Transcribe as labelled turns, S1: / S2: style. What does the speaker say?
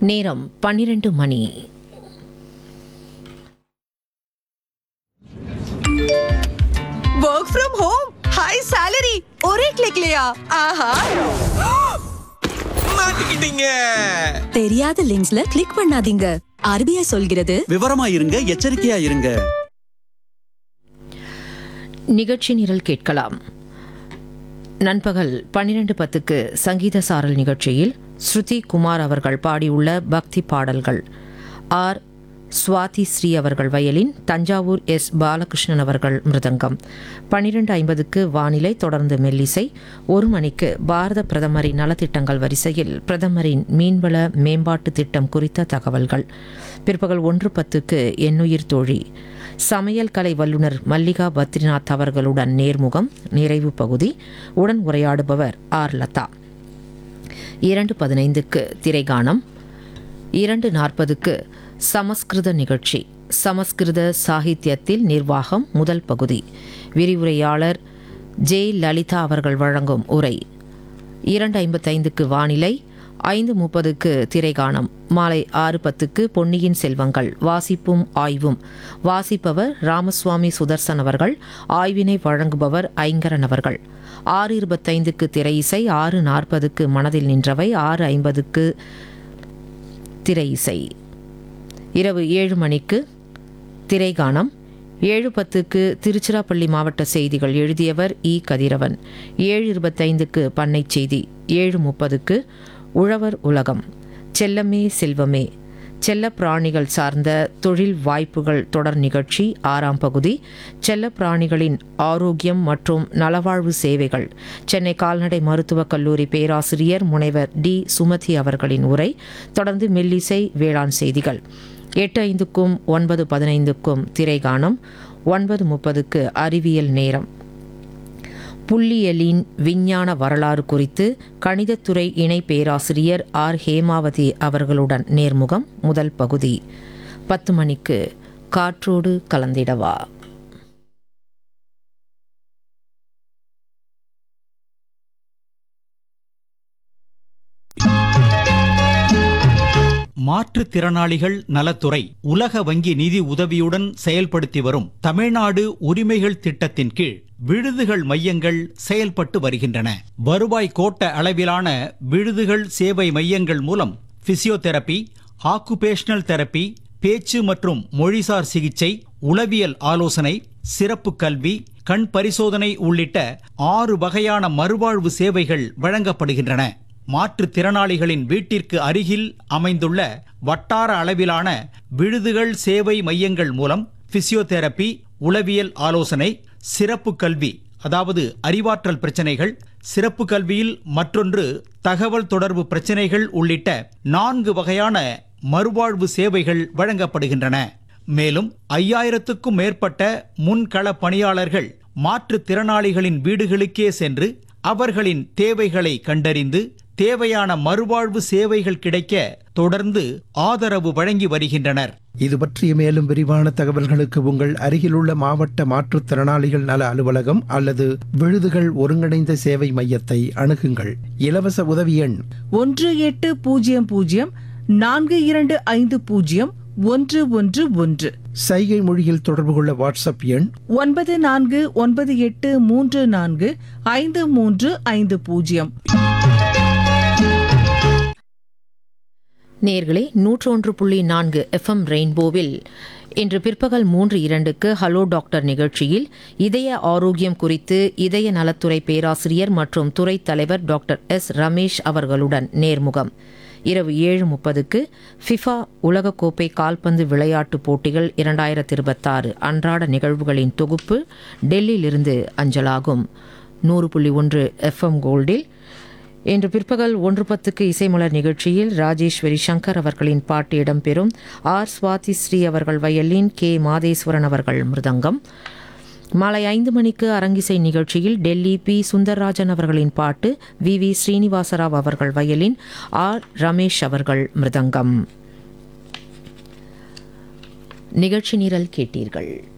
S1: நேரம் பன்னிரண்டு மணி
S2: work from home high salary ஒரே கிளிக்லயா ஆஹா
S3: மாட்டிக்கிட்டீங்க
S2: தெரியாத லிங்க்ஸ்ல கிளிக் பண்ணாதீங்க ஆர்பிஐ சொல்கிறது
S4: விவரமா இருங்க எச்சரிக்கையா இருங்க
S1: நிகழ்ச்சி நிரல் கேட்கலாம் நண்பகல் பன்னிரண்டு பத்துக்கு சங்கீத சாரல் நிகழ்ச்சியில் ஸ்ருதி குமார் அவர்கள் பாடியுள்ள பக்தி பாடல்கள் ஆர் சுவாதி ஸ்ரீ அவர்கள் வயலின் தஞ்சாவூர் எஸ் பாலகிருஷ்ணன் அவர்கள் மிருதங்கம் பன்னிரண்டு ஐம்பதுக்கு வானிலை தொடர்ந்து மெல்லிசை ஒரு மணிக்கு பாரத பிரதமரின் நலத்திட்டங்கள் வரிசையில் பிரதமரின் மீன்வள மேம்பாட்டு திட்டம் குறித்த தகவல்கள் பிற்பகல் ஒன்று பத்துக்கு எண்ணுயிர் தோழி சமையல் கலை வல்லுநர் மல்லிகா பத்ரிநாத் அவர்களுடன் நேர்முகம் நிறைவு பகுதி உடன் உரையாடுபவர் ஆர் லதா இரண்டு பதினைந்துக்கு திரைகானம் இரண்டு நாற்பதுக்கு சமஸ்கிருத நிகழ்ச்சி சமஸ்கிருத சாகித்யத்தில் நிர்வாகம் முதல் பகுதி விரிவுரையாளர் ஜே லலிதா அவர்கள் வழங்கும் உரை இரண்டு ஐம்பத்தைந்துக்கு வானிலை ஐந்து முப்பதுக்கு திரைகாணம் மாலை ஆறு பத்துக்கு பொன்னியின் செல்வங்கள் வாசிப்பும் ஆய்வும் வாசிப்பவர் ராமசுவாமி சுதர்சன் அவர்கள் ஆய்வினை வழங்குபவர் ஐங்கரன் அவர்கள் ஆறு இருபத்தைந்துக்கு திரை இசை ஆறு நாற்பதுக்கு மனதில் நின்றவை ஆறு ஐம்பதுக்கு திரை இசை இரவு ஏழு மணிக்கு திரைகானம் ஏழு பத்துக்கு திருச்சிராப்பள்ளி மாவட்ட செய்திகள் எழுதியவர் இ கதிரவன் ஏழு இருபத்தைந்துக்கு பண்ணை செய்தி ஏழு முப்பதுக்கு உழவர் உலகம் செல்லமே செல்வமே செல்ல பிராணிகள் சார்ந்த தொழில் வாய்ப்புகள் தொடர் நிகழ்ச்சி ஆறாம் பகுதி செல்ல பிராணிகளின் ஆரோக்கியம் மற்றும் நலவாழ்வு சேவைகள் சென்னை கால்நடை மருத்துவக் கல்லூரி பேராசிரியர் முனைவர் டி சுமதி அவர்களின் உரை தொடர்ந்து மெல்லிசை வேளாண் செய்திகள் எட்டு ஐந்துக்கும் ஒன்பது பதினைந்துக்கும் திரைகானம் ஒன்பது முப்பதுக்கு அறிவியல் நேரம் புள்ளியலின் விஞ்ஞான வரலாறு குறித்து கணிதத்துறை இணை பேராசிரியர் ஆர் ஹேமாவதி அவர்களுடன் நேர்முகம் முதல் பகுதி பத்து மணிக்கு காற்றோடு கலந்திடவா
S5: மாற்றுத்திறனாளிகள் நலத்துறை உலக வங்கி நிதி உதவியுடன் செயல்படுத்தி வரும் தமிழ்நாடு உரிமைகள் திட்டத்தின் கீழ் விடுதிகள் மையங்கள் செயல்பட்டு வருகின்றன வருவாய் கோட்ட அளவிலான விடுதிகள் சேவை மையங்கள் மூலம் பிசியோதெரபி ஆக்குபேஷனல் தெரபி பேச்சு மற்றும் மொழிசார் சிகிச்சை உளவியல் ஆலோசனை சிறப்பு கல்வி கண் பரிசோதனை உள்ளிட்ட ஆறு வகையான மறுவாழ்வு சேவைகள் வழங்கப்படுகின்றன மாற்றுத்திறனாளிகளின் வீட்டிற்கு அருகில் அமைந்துள்ள வட்டார அளவிலான விடுதிகள் சேவை மையங்கள் மூலம் பிசியோதெரபி உளவியல் ஆலோசனை சிறப்பு கல்வி அதாவது அறிவாற்றல் பிரச்சனைகள் சிறப்பு கல்வியில் மற்றொன்று தகவல் தொடர்பு பிரச்சனைகள் உள்ளிட்ட நான்கு வகையான மறுவாழ்வு சேவைகள் வழங்கப்படுகின்றன மேலும் ஐயாயிரத்துக்கும் மேற்பட்ட முன்கள பணியாளர்கள் மாற்றுத்திறனாளிகளின் வீடுகளுக்கே சென்று அவர்களின் தேவைகளை கண்டறிந்து தேவையான மறுவாழ்வு சேவைகள் கிடைக்க தொடர்ந்து ஆதரவு வழங்கி வருகின்றனர்
S6: இது பற்றிய மேலும் விரிவான தகவல்களுக்கு உங்கள் அருகிலுள்ள மாவட்ட மாற்றுத்திறனாளிகள் நல அலுவலகம் அல்லது விழுதுகள் ஒருங்கிணைந்த சேவை மையத்தை அணுகுங்கள் இலவச உதவி எண்
S7: ஒன்று எட்டு பூஜ்ஜியம் பூஜ்ஜியம் நான்கு இரண்டு ஐந்து பூஜ்ஜியம் ஒன்று ஒன்று ஒன்று
S6: சைகை மொழியில் தொடர்பு கொள்ள வாட்ஸ்அப் எண்
S7: ஒன்பது நான்கு ஒன்பது எட்டு மூன்று நான்கு ஐந்து மூன்று ஐந்து பூஜ்ஜியம்
S1: நேர்களே நூற்றொன்று புள்ளி நான்கு எஃப்எம் ரெயின்போவில் இன்று பிற்பகல் மூன்று இரண்டுக்கு ஹலோ டாக்டர் நிகழ்ச்சியில் இதய ஆரோக்கியம் குறித்து இதய நலத்துறை பேராசிரியர் மற்றும் துறை தலைவர் டாக்டர் எஸ் ரமேஷ் அவர்களுடன் நேர்முகம் இரவு ஏழு முப்பதுக்கு ஃபிஃபா உலகக்கோப்பை கால்பந்து விளையாட்டுப் போட்டிகள் இரண்டாயிரத்தி இருபத்தாறு அன்றாட நிகழ்வுகளின் தொகுப்பு டெல்லியிலிருந்து அஞ்சலாகும் நூறு புள்ளி ஒன்று எஃப்எம் கோல்டில் இன்று பிற்பகல் ஒன்று பத்துக்கு இசைமலர் நிகழ்ச்சியில் ராஜேஸ்வரி சங்கர் அவர்களின் பாட்டு இடம்பெறும் ஆர் சுவாதி ஸ்ரீ அவர்கள் வயலின் கே மாதேஸ்வரன் அவர்கள் மிருதங்கம் மாலை ஐந்து மணிக்கு அரங்கிசை நிகழ்ச்சியில் டெல்லி பி சுந்தர்ராஜன் அவர்களின் பாட்டு வி வி ஸ்ரீனிவாசராவ் அவர்கள் வயலின் ஆர் ரமேஷ் அவர்கள் மிருதங்கம் நிகழ்ச்சி நிரல் கேட்டீர்கள்